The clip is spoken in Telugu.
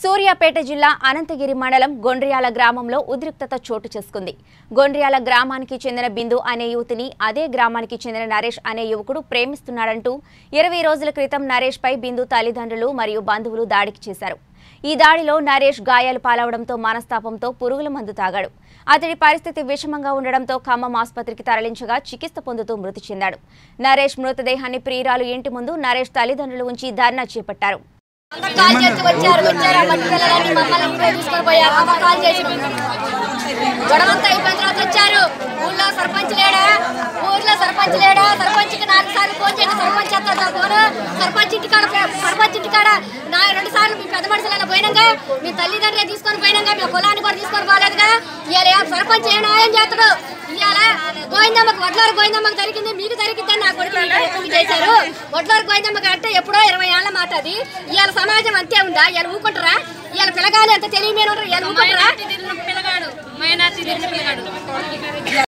సూర్యాపేట జిల్లా అనంతగిరి మండలం గొండ్రియాల గ్రామంలో ఉద్రిక్తత చోటు చేసుకుంది గొండ్రియాల గ్రామానికి చెందిన బిందు అనే యువతిని అదే గ్రామానికి చెందిన నరేష్ అనే యువకుడు ప్రేమిస్తున్నాడంటూ ఇరవై రోజుల క్రితం నరేష్ పై బిందు తల్లిదండ్రులు మరియు బంధువులు దాడికి చేశారు ఈ దాడిలో నరేష్ గాయాలు పాలవడంతో మనస్తాపంతో పురుగుల మందు తాగాడు అతడి పరిస్థితి విషమంగా ఉండడంతో ఖమ్మం ఆసుపత్రికి తరలించగా చికిత్స పొందుతూ మృతి చెందాడు నరేష్ మృతదేహాన్ని ప్రియురాలు ఇంటి ముందు నరేష్ తల్లిదండ్రులు ఉంచి ధర్నా చేపట్టారు అందరు కాల్ చేసి వచ్చారు వచ్చారు ఆ మట్టి పిల్లలని మమ్మల్ని ఇంట్లో తీసుకొని పోయారు అందరు కాల్ చేసి గొడవంతా అయిపోయిన తర్వాత వచ్చారు ఊళ్ళో సర్పంచ్ లేడా ఊర్లో సర్పంచ్ లేడా సర్పంచ్కి నాలుగు సార్లు ఫోన్ చేయండి సర్పంచ్ ఎత్తాడు ఫోన్ సర్పంచ్ ఇంటికాడ సర్పంచ్ ఇంటికాడ నా రెండు సార్లు మీ పెద్ద మనుషులను పోయినాగా మీ తల్లిదండ్రులు తీసుకొని పోయినాగా మీ కులాన్ని కూడా తీసుకొని పోలేదుగా ఇవాళ సర్పంచ్ ఏ న్యాయం చేస్తాడు ఇవాళ గోవిందమ్మకి వడ్లారు గోవిందమ్మకి జరిగింది మీకు జరిగిద్దని నా కొడుకు ఎక్కువ చేశారు వడ్లారు గోవిందమ్మకి అంటే ఎప్పుడో ఇరవై ఏళ్ళ మాట అది ఇవాళ సమాజం అంతే ఉందా ఇవాళ ఊకుంటారా ఇవాళ పిల్లగాలు ఎంత తెలియమేనుంటారు ఇవాళ ఊకుంటారా పిల్లగాడు మైనార్టీ పిల్లగాడు